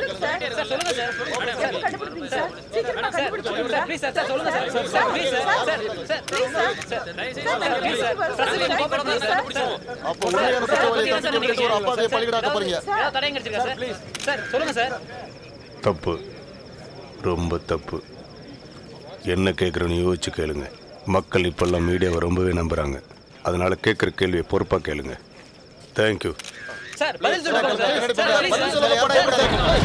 Sir சொல்லுங்க sir எப்ப கண்டுபிடிப்பீங்க சார் சீக்கிரமா கண்டுபிடிச்சிடுங்க சார் ப்ளீஸ் சார் சார் சொல்லுங்க sir sir sir please sir sir sir please sir sir sir please sir பிரச்சனை கோபப்பட ப்ளீஸ் சார் அப்போ உண்மையான குற்றவாளியை கண்டுபிடிச்சு ஒரு அப்பாவியை பலிகடாக்க போறீங்க ஏதாவது தடயம் கிடைச்சிருக்கா சார் ப்ளீஸ் சார் சொல்லுங்க சார் தப்பு ரொம்ப தப்பு என்ன கேட்குறேன்னு யோசிச்சு கேளுங்க மக்கள் இப்பெல்லாம் மீடியாவை ரொம்பவே நம்புறாங்க அதனால கேட்குற கேள்வியை பொறுப்பாக கேளுங்க தேங்க்யூ சார் பதில் சொல்லுங்க சார் சார் ப்ளீஸ் பதில் சார் சொல்ல போடா, எப்படி தான்?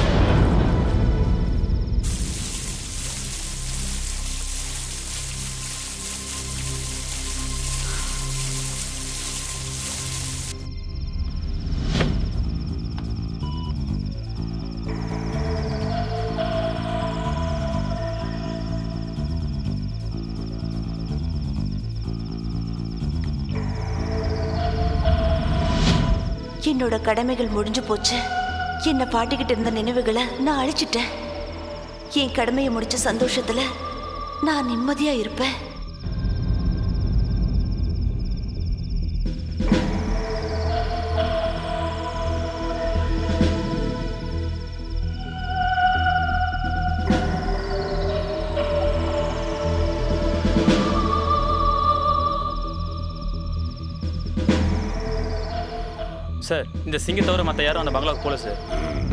என்னோட கடமைகள் முடிஞ்சு போச்சு என்ன பாட்டிக்கிட்டு இருந்த நினைவுகளை நான் அழிச்சிட்டேன் என் கடமையை முடிச்ச சந்தோஷத்துல நான் நிம்மதியா இருப்பேன் சார் இந்த சிங்கை தவிர மற்ற யாரும் அந்த பங்களாவுக்கு போகல சார்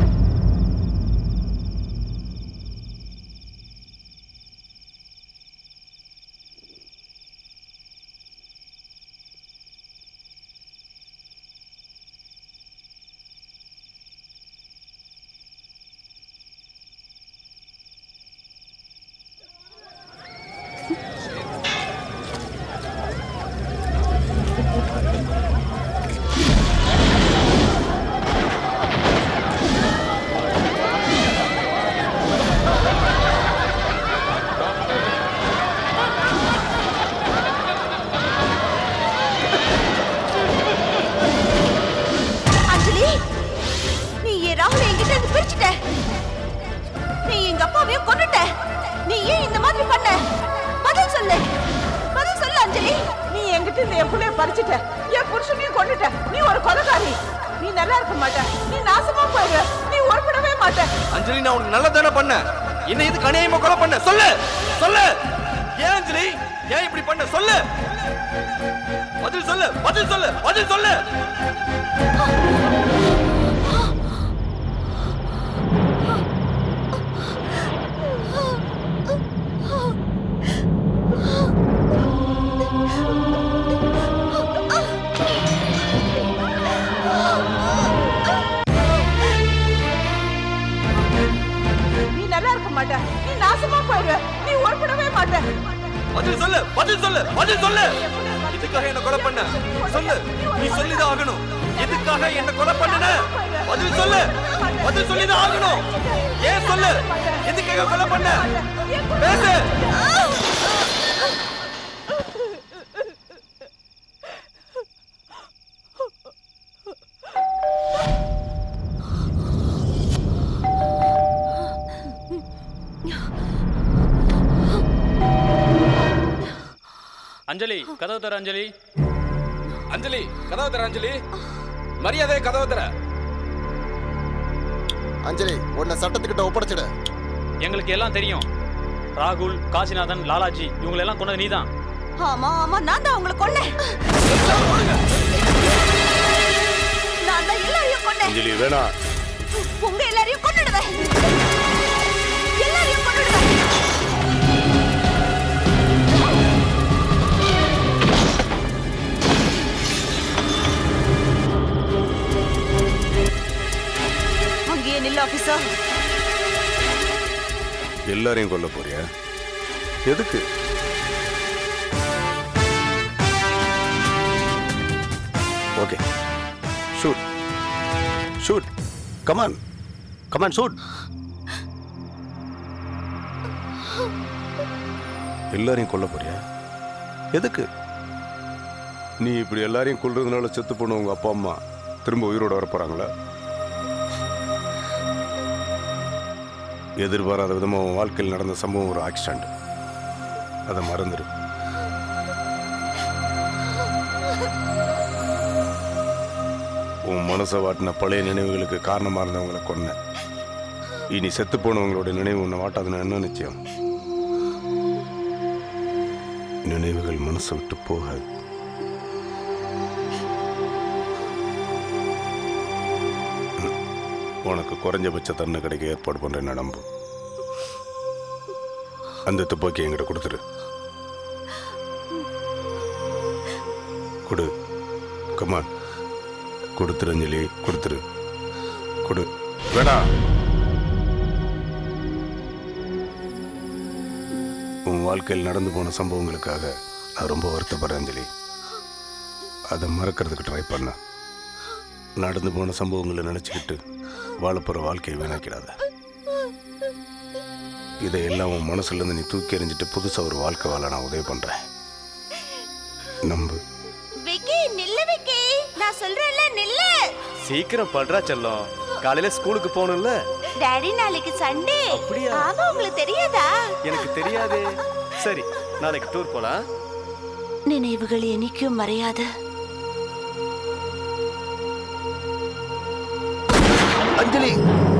அஞ்சலி நீ என் ராகுல என்கிட்ட இருந்து பிரிச்சுட்ட நீ எங்க அப்பாவையும் கொன்னுட்ட நீ ஏன் இந்த மாதிரி பண்ண பதில் சொல்லு பதில் சொல்லு அஞ்சலி நீ என்கிட்ட இருந்து என் புள்ளைய பறிச்சுட்ட என் புருஷனையும் கொண்டுட்ட நீ ஒரு கொலைகாரி நீ நல்லா இருக்க மாட்ட நீ நாசமா போயிடுவ நீ உருப்படவே மாட்ட அஞ்சலி நான் உனக்கு நல்லது தானே பண்ண என்ன இது கனியமா கொலை பண்ண சொல்லு சொல்லு ஏன் அஞ்சலி ஏன் இப்படி பண்ண சொல்லு பதில் சொல்லு பதில் சொல்லு பதில் சொல்லு நீ நல்லா இருக்க மாட்ட நீ நாசமா போயிடுவ நீ உருப்படவே மாட்ட பதில் சொல்லு பதில் சொல்லு பதில் சொல்லு எதுக்காக என்ன கொலை பண்ண சொல்லு நீ சொல்லிதான் ஆகணும் எதுக்காக என்ன கொலை பண்ணன பதில் சொல்லு பதில் சொல்லிதான் ஆகணும் ஏன் சொல்லு எதுக்காக கொலை பண்ண பேசு அஞ்சலி கதவு தர அஞ்சலி அஞ்சலி கதவை தர அஞ்சலி மரியாதை கதவை தர அஞ்சலி உன்னை சட்டத்துக்கிட்ட ஒப்படைச்சிடு எங்களுக்கு எல்லாம் தெரியும் ராகுல் காசிநாதன் லாலாஜி இவங்களெல்லாம் கொண்டது நீதான் ஆமா ஆமா நான் தான் உங்களை கொன்னேன் நான் தான் எல்லாரையும் கொன்னேன் அஞ்சலி வேணா உங்க எல்லாரையும் கொன்னுடுவேன் எல்லாரையும் கொன்னுடுவேன் அங்கேயே நில்ல ஆபீசர் எல்லாரையும் கொல்ல போறியா எதுக்கு okay shoot shoot come on come on shoot எல்லாரையும் கொல்ல போறியா எதுக்கு நீ இப்படி எல்லாரையும் கொல்றதுனால செத்து போன உங்க அப்பா அம்மா திரும்ப உயிரோட வர போறாங்களா எதிர்பாராத விதமா உன் வாழ்க்கையில் நடந்த சம்பவம் ஒரு ஆக்சிடென்ட் அதை மறந்துடு உன் மனசை வாட்டின பழைய நினைவுகளுக்கு காரணமா இருந்தவங்களை கொன்ன இனி செத்து போனவங்களோட நினைவு உன்னை வாட்டாதுன்னு என்ன நிச்சயம் நினைவுகள் மனசை விட்டு போகாது ம். உனக்கு குறைஞ்சபட்ச தன்னை கிடைக்க ஏற்பாடு பண்றேன் நம்பு அந்த துப்பாக்கி என்கிட்ட கொடுத்துரு கொடு கமான் கொடுத்துரு அஞ்சலி கொடுத்துரு கொடு வேணா உன் வாழ்க்கையில் நடந்து போன சம்பவங்களுக்காக நான் ரொம்ப வருத்தப்படுறேன் அஞ்சலி அதை மறக்கிறதுக்கு ட்ரை பண்ண நடந்து போன சம்பவங்களை நினச்சிக்கிட்டு வாழப்போகிற வாழ்க்கையை வீணாக்கிடாத இதையெல்லாம் உன் மனசுலேருந்து நீ தூக்கி எறிஞ்சிட்டு புதுசாக ஒரு வாழ்க்கை வாழ நான் உதவி பண்ணுறேன் நம்பு விக்கி நில்லு விக்கி நான் சொல்றேன்ல நில்லு சீக்கிரம் பண்றா செல்லம் காலையில ஸ்கூலுக்கு போகணும்ல டாடி நாளைக்கு சண்டே அப்படியா? ஆமா உங்களுக்கு தெரியாதா எனக்கு தெரியாதே சரி நாளைக்கு டூர் போலாம் நினைவுகள் என்னைக்கும் மறையாது அஞ்சலி